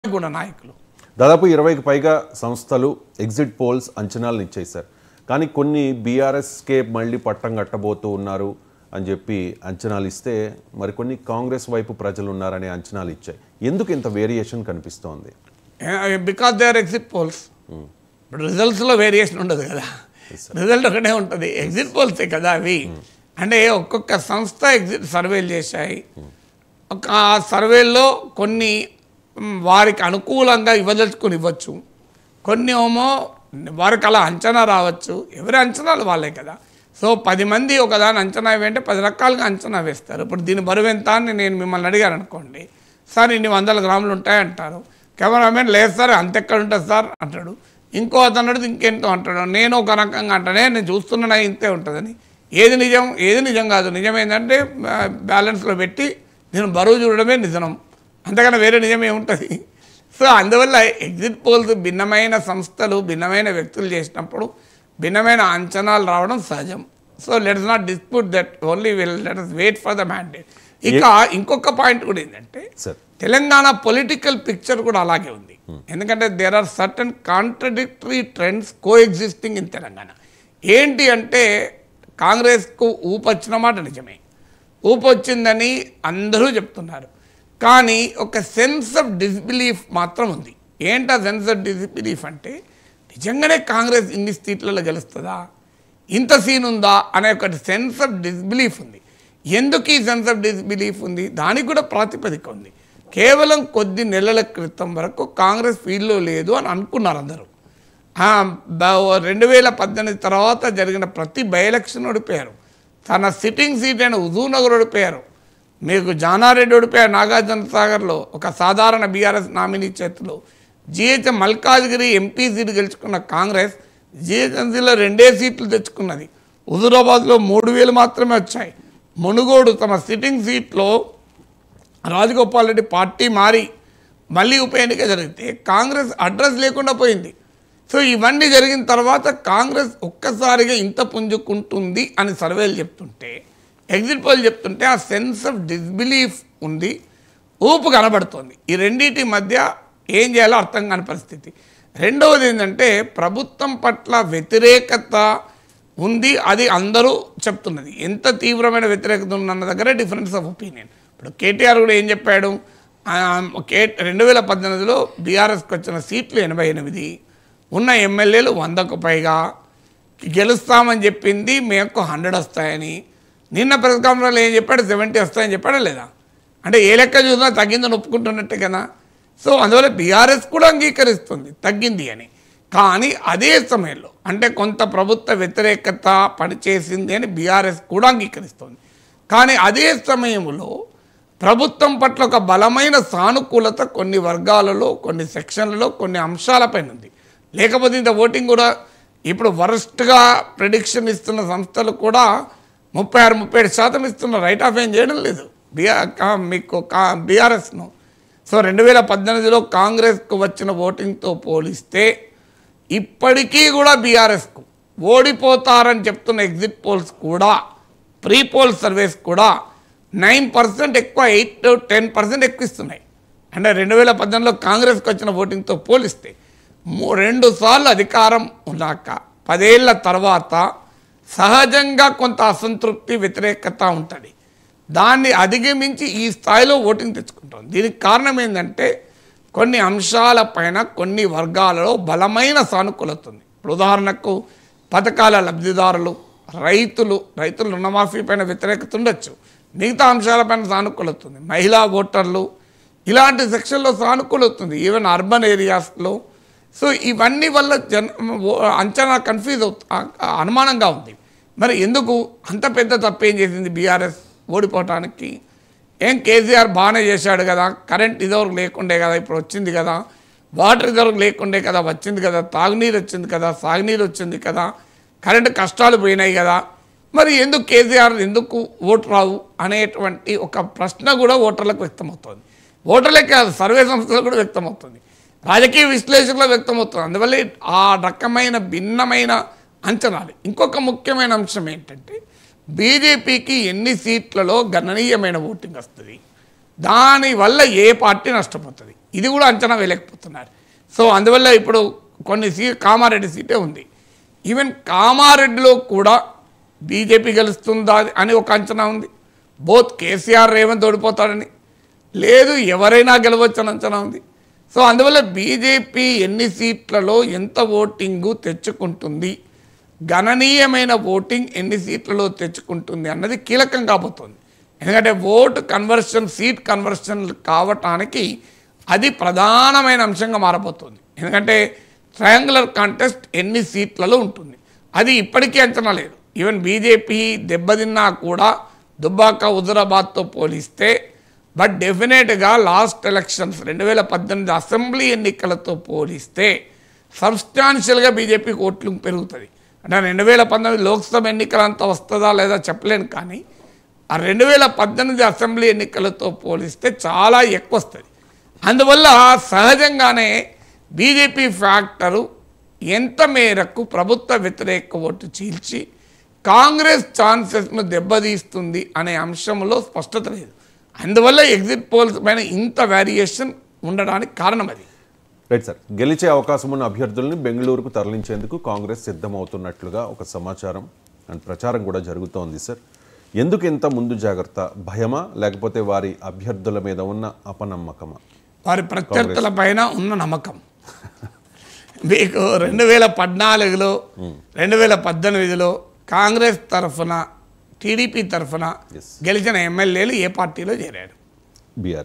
కూడా నాయకులు దాదాపు ఇరవైకి పైగా సంస్థలు ఎగ్జిట్ పోల్స్ అంచనాలను ఇచ్చాయి సార్ కానీ కొన్ని బీఆర్ఎస్కే మళ్ళీ పట్టం కట్టబోతూ ఉన్నారు అని చెప్పి అంచనాలు ఇస్తే మరికొన్ని కాంగ్రెస్ వైపు ప్రజలు ఉన్నారనే అంచనాలు ఇచ్చాయి ఎందుకు ఇంత వేరియేషన్ కనిపిస్తోంది because they are exit polls ఇప్పుడు రిజల్ట్స్లో వేరియేషన్ ఉండదు కదా రిజల్ట్ ఒకటే ఉంటుంది ఎగ్జిట్ పోల్సే కదా అవి అంటే ఒక్కొక్క సంస్థ ఎగ్జిట్ సర్వేలు చేశాయి ఒక ఆ సర్వేల్లో కొన్ని మ్, వారికి అనుకూలంగా ఇవ్వదలుచుకుని ఇవ్వచ్చు కొన్ని ఏమో వారికి అలా అంచనా రావచ్చు ఎవరి అంచనాలు వాళ్ళే కదా సో పది మంది ఒకదాని అంచనా వేయంటే పది రకాలుగా అంచనా వేస్తారు ఇప్పుడు దీని బరువు ఎంత అని నేను మిమ్మల్ని అడిగాను అనుకోండి సార్ ఇన్ని వందల గ్రాములు ఉంటాయంటారు కెమెరామెన్ లేదు సార్ అంతెక్కడ ఉంటుంది సార్ అంటాడు ఇంకో అతను అడిగితే ఇంకెంతో అంటాడు నేను ఒక రకంగా అంటానే నేను చూస్తున్నా ఇంతే ఉంటుందని ఏది నిజం ఏది నిజం కాదు నిజం ఏంటంటే బ్యాలెన్స్లో పెట్టి నేను బరువు చూడడమే నిజం అంతకన్నా వేరే నిజం ఏముంటుంది సో అందువల్ల ఎగ్జిట్ పోల్స్ భిన్నమైన సంస్థలు భిన్నమైన వ్యక్తులు చేసినప్పుడు భిన్నమైన అంచనాలు రావడం సహజం so let's not dispute that only will let wait for the mandate ఇక ఇంకొక పాయింట్ కూడా ఏంటంటే సార్ తెలంగాణ పొలిటికల్ పిక్చర్ కూడా అలాగే ఉంది ఎందుకంటే there are certain contradictory trends coexisting in Telangana ఏంటి అంటే కాంగ్రెస్కు ఊపు వచ్చిన మాట నిజమే ఊపు వచ్చిందని అందరూ చెప్తున్నారు కానీ ఒక సెన్స్ ఆఫ్ డిస్బిలీఫ్ మాత్రం ఉంది ఏంటా సెన్స్ ఆఫ్ డిస్బిలీఫ్ అంటే నిజంగానే కాంగ్రెస్ ఇన్ని సీట్లలో గెలుస్తుందా ఇంత సీన్ ఉందా అనే ఒక సెన్స్ ఆఫ్ డిస్బిలీఫ్ ఉంది ఎందుకు ఈ సెన్స్ ఆఫ్ డిస్బిలీఫ్ ఉంది దానికి కూడా ప్రాతిపదిక ఉంది కేవలం కొద్ది నెలల క్రితం వరకు కాంగ్రెస్ ఫీల్డ్లో లేదు అని అనుకున్నారు అందరూ ఆ, బ- రెండు వేల పద్దెనిమిది తర్వాత జరిగిన ప్రతి బై ఎలక్షన్ ఓడిపోయారు తన సిట్టింగ్ సీట్ అయిన హుజూర్నగర్ ఓడిపోయారు మీకు జానారెడ్డి ఓడిపోయారు నాగార్జున సాగర్లో ఒక సాధారణ బీఆర్ఎస్ నామినీ చేతిలో జిహెచ్ఎం మల్కాజ్గిరి ఎంపీ సీటు గెలుచుకున్న కాంగ్రెస్ జిహెచ్ఎంసీలో రెండే సీట్లు తెచ్చుకున్నది హుజూరాబాద్లో మూడు వేలు మాత్రమే వచ్చాయి మునుగోడు తమ సిట్టింగ్ సీట్లో రాజగోపాల్ రెడ్డి పార్టీ మారి మళ్ళీ ఉప ఎన్నిక జరిగితే కాంగ్రెస్ అడ్రస్ లేకుండా పోయింది సో ఇవన్నీ జరిగిన తర్వాత కాంగ్రెస్ ఒక్కసారిగా ఇంత పుంజుకుంటుంది అని సర్వేలు చెప్తుంటే ఎగ్జిట్ పోల్ చెప్తుంటే ఆ సెన్స్ ఆఫ్ డిస్బిలీఫ్ ఉంది ఊపు కనబడుతోంది ఈ రెండింటి మధ్య ఏం చేయాలో అర్థం కాని పరిస్థితి రెండవది ఏంటంటే ప్రభుత్వం పట్ల వ్యతిరేకత ఉంది అది అందరూ చెప్తున్నది ఎంత తీవ్రమైన వ్యతిరేకత ఉందన్న దగ్గర డిఫరెన్స్ ఆఫ్ ఒపీనియన్ ఇప్పుడు కేటీఆర్ కూడా ఏం చెప్పాడు ఆ, కే రెండు వేల పద్దెనిమిదిలో బీఆర్ఎస్కి వచ్చిన సీట్లు ఎనభై ఎనిమిది ఉన్న ఎమ్మెల్యేలు వందకు పైగా గెలుస్తామని చెప్పింది మేము హండ్రెడ్ వస్తాయని నిన్న ప్రెస్ కాన్ఫరెన్స్లో ఏం చెప్పాడు సెవెంటీ వస్తాయని చెప్పాడా లేదా అంటే ఏ లెక్క చూసినా తగ్గిందని ఒప్పుకుంటున్నట్టే కదా సో అందువల్ల బీఆర్ఎస్ కూడా అంగీకరిస్తుంది తగ్గింది అని కానీ అదే సమయంలో అంటే కొంత ప్రభుత్వ వ్యతిరేకత పనిచేసింది అని బీఆర్ఎస్ కూడా అంగీకరిస్తుంది కానీ అదే సమయంలో ప్రభుత్వం పట్ల ఒక బలమైన సానుకూలత కొన్ని వర్గాలలో కొన్ని సెక్షన్లలో కొన్ని అంశాలపైన ఉంది లేకపోతే ఇంత ఓటింగ్ కూడా ఇప్పుడు వరస్ట్గా ప్రిడిక్షన్ ఇస్తున్న సంస్థలు కూడా ముప్పై ఆరు ముప్పై ఏడు శాతం ఇస్తున్న రైట్ ఆఫ్ ఏం చేయడం లేదు బీఆర్ కా- మీకు కా బీఆర్ఎస్ను సో రెండు వేల పద్దెనిమిదిలో కాంగ్రెస్కు వచ్చిన ఓటింగ్తో పోలిస్తే ఇప్పటికీ కూడా బీఆర్ఎస్కు ఓడిపోతారని చెప్తున్న ఎగ్జిట్ పోల్స్ కూడా ప్రీ పోల్ సర్వేస్ కూడా నైన్ పర్సెంట్ ఎక్కువ ఎయిట్ టు టెన్ పర్సెంట్ ఎక్కువ ఇస్తున్నాయి అంటే రెండు వేల పద్దెనిమిదిలో కాంగ్రెస్కి వచ్చిన ఓటింగ్తో పోలిస్తే మూ- రెండు సార్లు అధికారం ఉన్నాక పదేళ్ల తర్వాత సహజంగా కొంత అసంతృప్తి వ్యతిరేకత ఉంటుంది దాన్ని అధిగమించి ఈ స్థాయిలో ఓటింగ్ తెచ్చుకుంటాం దీనికి కారణం ఏంటంటే కొన్ని అంశాలపైన కొన్ని వర్గాలలో బలమైన సానుకూలత ఉంది ఇప్పుడు ఉదాహరణకు పథకాల లబ్ధిదారులు రైతులు రైతులు రుణమాఫీ పైన వ్యతిరేకత ఉండొచ్చు మిగతా అంశాలపైన సానుకూలత ఉంది మహిళా ఓటర్లు ఇలాంటి సెక్షన్లో సానుకూలత ఉంది ఈవెన్ అర్బన్ ఏరియాస్లో సో ఇవన్నీ వల్ల జన ఓ- అంచనా కన్ఫ్యూజ్ అవుతు ఆ- ఆ అనుమానంగా ఉంది మరి ఎందుకు అంత పెద్ద తప్పేం చేసింది బీఆర్ఎస్ ఓడిపోవటానికి ఏం కేసీఆర్ బాగానే చేశాడు కదా కరెంట్ ఇదివరకు లేకుండే కదా ఇప్పుడు వచ్చింది కదా వాటర్ ఇదివరకు లేకుండే కదా వచ్చింది కదా తాగునీరు వచ్చింది కదా సాగునీరు వచ్చింది కదా కరెంటు కష్టాలు పోయినాయి కదా మరి ఎందుకు కేసీఆర్ ఎందుకు ఓటు రావు అనేటువంటి ఒక ప్రశ్న కూడా ఓటర్లకు వ్యక్తమవుతుంది ఓటర్లే కాదు సర్వే సంస్థలు కూడా వ్యక్తమవుతుంది రాజకీయ విశ్లేషకులు వ్యక్తమవుతుంది అందువల్ల ఆ రకమైన భిన్నమైన అంచనాలు ఇంకొక ముఖ్యమైన అంశం ఏంటంటే బీజేపీకి ఎన్ని సీట్లలో గణనీయమైన ఓటింగ్ వస్తుంది దానివల్ల ఏ పార్టీ నష్టపోతుంది ఇది కూడా అంచనా వేయలేకపోతున్నారు సో అందువల్ల ఇప్పుడు కొన్ని సీ కామారెడ్డి సీటే ఉంది ఈవెన్ కామారెడ్డిలో కూడా బీజేపీ గెలుస్తుందా అని ఒక అంచనా ఉంది బోత్ కేసీఆర్ రేవంత్ ఓడిపోతాడని లేదు ఎవరైనా గెలవచ్చు అని అంచనా ఉంది సో అందువల్ల బీజేపీ ఎన్ని సీట్లలో ఎంత ఓటింగు తెచ్చుకుంటుంది గణనీయమైన ఓటింగ్ ఎన్ని సీట్లలో తెచ్చుకుంటుంది అన్నది కీలకం కాబోతుంది ఎందుకంటే ఓటు కన్వర్షన్ సీట్ కన్వర్షన్ కావటానికి అది ప్రధానమైన అంశంగా మారబోతుంది ఎందుకంటే ట్రయాంగులర్ కాంటెస్ట్ ఎన్ని సీట్లలో ఉంటుంది అది ఇప్పటికీ అంచనా లేదు ఈవెన్ బీజేపీ దెబ్బతిన్నా కూడా దుబ్బాక హుజరాబాద్తో పోలిస్తే బట్ డెఫినెట్గా లాస్ట్ ఎలక్షన్స్ రెండు వేల పద్దెనిమిది అసెంబ్లీ ఎన్నికలతో పోలిస్తే సబ్స్టాన్షియల్గా బీజేపీకి ఓట్లు పెరుగుతుంది అంటే రెండు వేల పంతొమ్మిది లోక్సభ ఎన్నికలు అంత వస్తుందా లేదా చెప్పలేను కానీ ఆ రెండు వేల పద్దెనిమిది అసెంబ్లీ ఎన్నికలతో పోలిస్తే చాలా ఎక్కువ వస్తుంది అందువల్ల సహజంగానే బీజేపీ ఫ్యాక్టరు ఎంత మేరకు ప్రభుత్వ వ్యతిరేక ఓటు చీల్చి కాంగ్రెస్ ఛాన్సెస్ను దెబ్బతీస్తుంది అనే అంశంలో స్పష్టత లేదు అందువల్ల ఎగ్జిట్ పోల్స్ పైన ఇంత వేరియేషన్ ఉండడానికి కారణం అది రైట్ సార్ గెలిచే అవకాశం ఉన్న అభ్యర్థుల్ని బెంగళూరుకు తరలించేందుకు కాంగ్రెస్ సిద్ధమవుతున్నట్లుగా ఒక సమాచారం అండ్ ప్రచారం కూడా జరుగుతోంది సార్ ఎందుకు ఇంత ముందు జాగ్రత్త భయమా లేకపోతే వారి అభ్యర్థుల మీద ఉన్న అపనమ్మకమా వారి ప్రత్యర్థుల పైన ఉన్న నమ్మకం మీకు రెండు వేల పద్నాలుగులో రెండు వేల పద్దెనిమిదిలో కాంగ్రెస్ తరఫున టీడీపీ తరఫున Yes. గెలిచిన ఎమ్మెల్యేలు ఏ పార్టీలో చేరారు బీఆర్